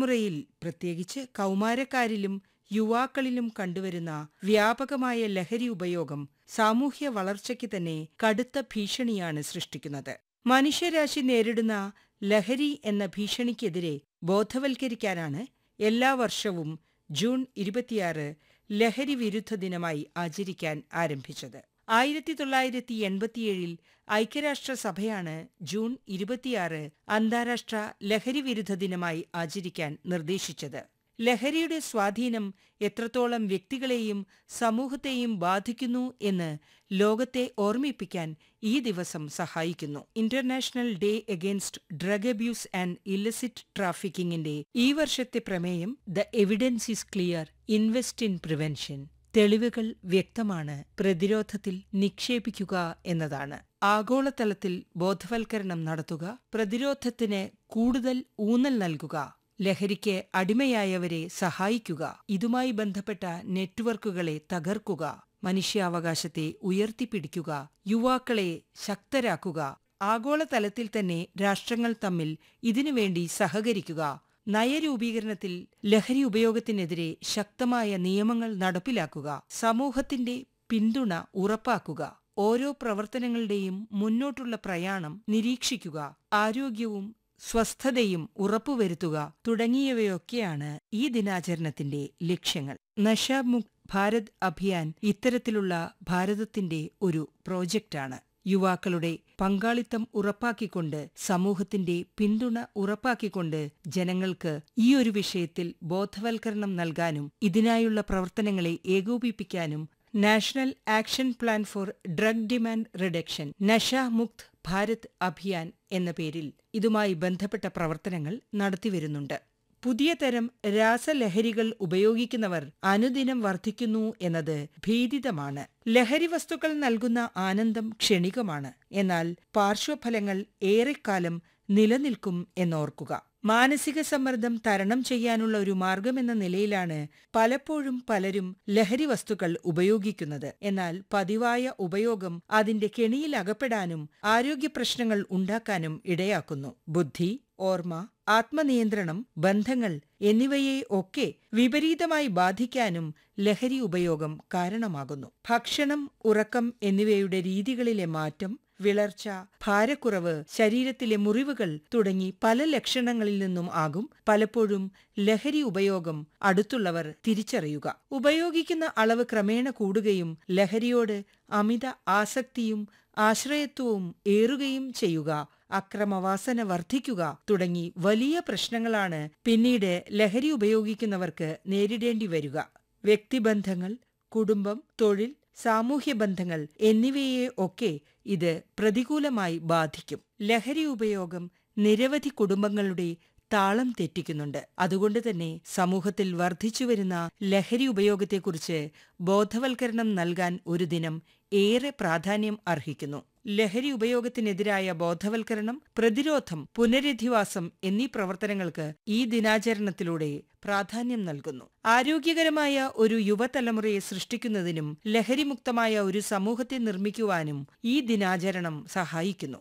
യുവതലമുറയിൽ പ്രത്യേകിച്ച് കൗമാരക്കാരിലും യുവാക്കളിലും കണ്ടുവരുന്ന വ്യാപകമായ ലഹരി ഉപയോഗം സാമൂഹ്യ വളർച്ചയ്ക്ക് തന്നെ കടുത്ത ഭീഷണിയാണ് സൃഷ്ടിക്കുന്നത് മനുഷ്യരാശി നേരിടുന്ന ലഹരി എന്ന ഭീഷണിക്കെതിരെ ബോധവൽക്കരിക്കാനാണ് എല്ലാ വർഷവും ജൂൺ ഇരുപത്തിയാറ് ലഹരി വിരുദ്ധ ദിനമായി ആചരിക്കാൻ ആരംഭിച്ചത് ആയിരത്തി തൊള്ളായിരത്തി എൺപത്തിയേഴിൽ ഐക്യരാഷ്ട്രസഭയാണ് ജൂൺ ഇരുപത്തിയാറ് അന്താരാഷ്ട്ര ലഹരി വിരുദ്ധ ദിനമായി ആചരിക്കാൻ നിർദ്ദേശിച്ചത് ലഹരിയുടെ സ്വാധീനം എത്രത്തോളം വ്യക്തികളെയും സമൂഹത്തെയും ബാധിക്കുന്നു എന്ന് ലോകത്തെ ഓർമ്മിപ്പിക്കാൻ ഈ ദിവസം സഹായിക്കുന്നു international day against drug abuse and illicit ട്രാഫിക്കിംഗിന്റെ ഈ വർഷത്തെ പ്രമേയം the evidence is clear invest in prevention തെളിവുകൾ വ്യക്തമാണ് പ്രതിരോധത്തിൽ നിക്ഷേപിക്കുക എന്നതാണ് ആഗോളതലത്തിൽ ബോധവൽക്കരണം നടത്തുക പ്രതിരോധത്തിന് കൂടുതൽ ഊന്നൽ നൽകുക ലഹരിക്ക് അടിമയായവരെ സഹായിക്കുക ഇതുമായി ബന്ധപ്പെട്ട നെറ്റ്വർക്കുകളെ തകർക്കുക മനുഷ്യാവകാശത്തെ ഉയർത്തിപ്പിടിക്കുക യുവാക്കളെ ശക്തരാക്കുക ആഗോളതലത്തിൽ തന്നെ രാഷ്ട്രങ്ങൾ തമ്മിൽ ഇതിനുവേണ്ടി സഹകരിക്കുക നയരൂപീകരണത്തിൽ ലഹരി ഉപയോഗത്തിനെതിരെ ശക്തമായ നിയമങ്ങൾ നടപ്പിലാക്കുക സമൂഹത്തിന്റെ പിന്തുണ ഉറപ്പാക്കുക ഓരോ പ്രവർത്തനങ്ങളുടെയും മുന്നോട്ടുള്ള പ്രയാണം നിരീക്ഷിക്കുക ആരോഗ്യവും സ്വസ്ഥതയും ഉറപ്പുവരുത്തുക തുടങ്ങിയവയൊക്കെയാണ് ഈ ദിനാചരണത്തിന്റെ ലക്ഷ്യങ്ങൾ നഷാമുക് ഭാരത് അഭിയാൻ ഇത്തരത്തിലുള്ള ഭാരതത്തിന്റെ ഒരു പ്രോജക്റ്റാണ് യുവാക്കളുടെ പങ്കാളിത്തം ഉറപ്പാക്കിക്കൊണ്ട് സമൂഹത്തിന്റെ പിന്തുണ ഉറപ്പാക്കിക്കൊണ്ട് ജനങ്ങൾക്ക് ഈ ഒരു വിഷയത്തിൽ ബോധവൽക്കരണം നൽകാനും ഇതിനായുള്ള പ്രവർത്തനങ്ങളെ ഏകോപിപ്പിക്കാനും national action plan for drug demand reduction Nasha Mukt Bharat Abhiyan എന്ന പേരിൽ ഇതുമായി ബന്ധപ്പെട്ട പ്രവർത്തനങ്ങൾ നടത്തിവരുന്നുണ്ട് പുതിയ തരം രാസലഹരികൾ ഉപയോഗിക്കുന്നവർ അനുദിനം വർദ്ധിക്കുന്നു എന്നത് ഭീതിതമാണ് ലഹരി വസ്തുക്കൾ നൽകുന്ന ആനന്ദം ക്ഷണികമാണ് എന്നാൽ പാർശ്വഫലങ്ങൾ ഏറെക്കാലം നിലനിൽക്കും എന്നോർക്കുക മാനസിക സമ്മർദ്ദം തരണം ചെയ്യാനുള്ള ഒരു മാർഗമെന്ന നിലയിലാണ് പലപ്പോഴും പലരും ലഹരി വസ്തുക്കൾ ഉപയോഗിക്കുന്നത് എന്നാൽ പതിവായ ഉപയോഗം അതിന്റെ കെണിയിൽ അകപ്പെടാനും ആരോഗ്യ പ്രശ്നങ്ങൾ ഉണ്ടാക്കാനും ഇടയാക്കുന്നു ബുദ്ധി ഓർമ്മ ആത്മനിയന്ത്രണം ബന്ധങ്ങൾ എന്നിവയെ ഒക്കെ വിപരീതമായി ബാധിക്കാനും ലഹരി ഉപയോഗം കാരണമാകുന്നു ഭക്ഷണം ഉറക്കം എന്നിവയുടെ രീതികളിലെ മാറ്റം വിളർച്ച ഭാരക്കുറവ് ശരീരത്തിലെ മുറിവുകൾ തുടങ്ങി പല ലക്ഷണങ്ങളിൽ നിന്നും ആകും പലപ്പോഴും ലഹരി ഉപയോഗം അടുത്തുള്ളവർ തിരിച്ചറിയുക ഉപയോഗിക്കുന്ന അളവ് ക്രമേണ കൂടുകയും ലഹരിയോട് അമിത ആസക്തിയും ആശ്രയത്വവും ഏറുകയും ചെയ്യുക അക്രമവാസന വർദ്ധിക്കുക തുടങ്ങി വലിയ പ്രശ്നങ്ങളാണ് പിന്നീട് ലഹരി ഉപയോഗിക്കുന്നവർക്ക് നേരിടേണ്ടി വരിക വ്യക്തിബന്ധങ്ങൾ കുടുംബം തൊഴിൽ സാമൂഹ്യ ബന്ധങ്ങൾ എന്നിവയെ ഒക്കെ ഇത് പ്രതികൂലമായി ബാധിക്കും ലഹരി ഉപയോഗം നിരവധി കുടുംബങ്ങളുടെ താളം തെറ്റിക്കുന്നുണ്ട് അതുകൊണ്ട് തന്നെ സമൂഹത്തിൽ വർദ്ധിച്ചുവരുന്ന ലഹരി ഉപയോഗത്തെക്കുറിച്ച് ബോധവൽക്കരണം നൽകാൻ ഒരു ദിനം ഏറെ പ്രാധാന്യം അർഹിക്കുന്നു ലഹരി ഉപയോഗത്തിനെതിരായ ബോധവൽക്കരണം പ്രതിരോധം പുനരധിവാസം എന്നീ പ്രവർത്തനങ്ങൾക്ക് ഈ ദിനാചരണത്തിലൂടെ പ്രാധാന്യം നൽകുന്നു ആരോഗ്യകരമായ ഒരു യുവതലമുറയെ സൃഷ്ടിക്കുന്നതിനും ലഹരിമുക്തമായ ഒരു സമൂഹത്തെ നിർമ്മിക്കുവാനും ഈ ദിനാചരണം സഹായിക്കുന്നു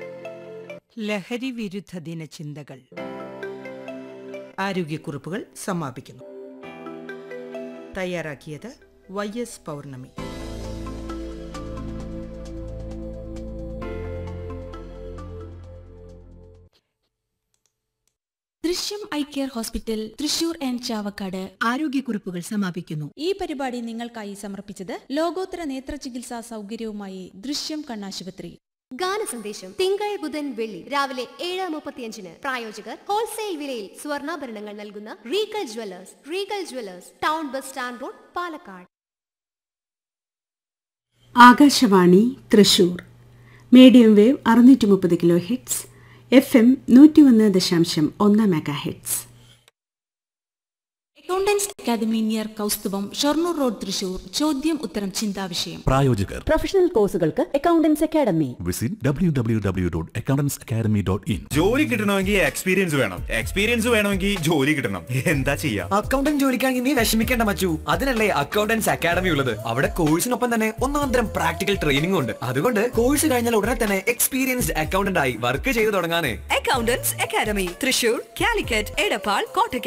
ലഹരി വിരുദ്ധ ദിനചിന്തകൾ ആരോഗ്യക്കുറിപ്പുകൾ സമാപിക്കുന്നു തയ്യാറാക്കിയത് Y S Pournami Drishyam eye care hospital Thrissur and Chavakkad ആരോഗ്യക്കുറിപ്പുകൾ സമാപിക്കുന്നു ഈ പരിപാടി നിങ്ങൾക്കായി സമർപ്പിച്ചത് ലോകോത്തര നേത്ര ചികിത്സാ സൗകര്യവുമായി ദൃശ്യം കണ്ണാശുപത്രി ഗാന സന്ദേശം തിങ്കൾ ബുധൻ വെള്ളി രാവിലെ ഏഴ് മുപ്പത്തിയഞ്ചിന് പ്രായോജകർ ഹോൾസെയിൽ വിലയിൽ സ്വർണ്ണാഭരണങ്ങൾ നൽകുന്ന Regal jewellers Regal jewellers town bus stand road Palakkad Akashvani Thrissur medium wave അറുന്നൂറ്റി മുപ്പത് കിലോ ഹെഡ്സ് എഫ് എം നൂറ്റി ഒന്ന് ദശാംശം ഒന്ന് megahertz accountants academy near Kausthubham Shoranur road Thrissur ചോദ്യം ഉത്തരം ചിന്താവിഷയം പ്രായോജകർ പ്രൊഫഷണൽ കോഴ്സുകൾക്ക് accountants academy visit W W W dot accountants academy dot in ജോലി കിട്ടണമെങ്കിൽ എക്സ്പീരിയൻസ് വേണം എക്സ്പീരിയൻസ് വേണമെങ്കിൽ ജോലി കിട്ടണം എന്താ ചെയ്യാ അക്കൗണ്ടന്റ് ജോലിക്കാണെങ്കിൽ നീ വിഷമിക്കേണ്ട മച്ചു അതിനല്ലേ അക്കൗണ്ടൻസ് അക്കാദമി ഉള്ളത് അവിടെ കോഴ്സിനൊപ്പം തന്നെ ഒന്നാം തരം പ്രാക്ടിക്കൽ ട്രെയിനിംഗ് ഉണ്ട് അതുകൊണ്ട് കോഴ്സ് കഴിഞ്ഞാൽ ഉടനെ തന്നെ എക്സ്പീരിയൻസ്ഡ് അക്കൗണ്ടന്റ് ആയി വർക്ക് ചെയ്തു തുടങ്ങാനേ അക്കൗണ്ടൻസ് അക്കാദമി തൃശൂർ കാലിക്കറ്റ് എടപ്പാൾ കോട്ടയ്ക്ക്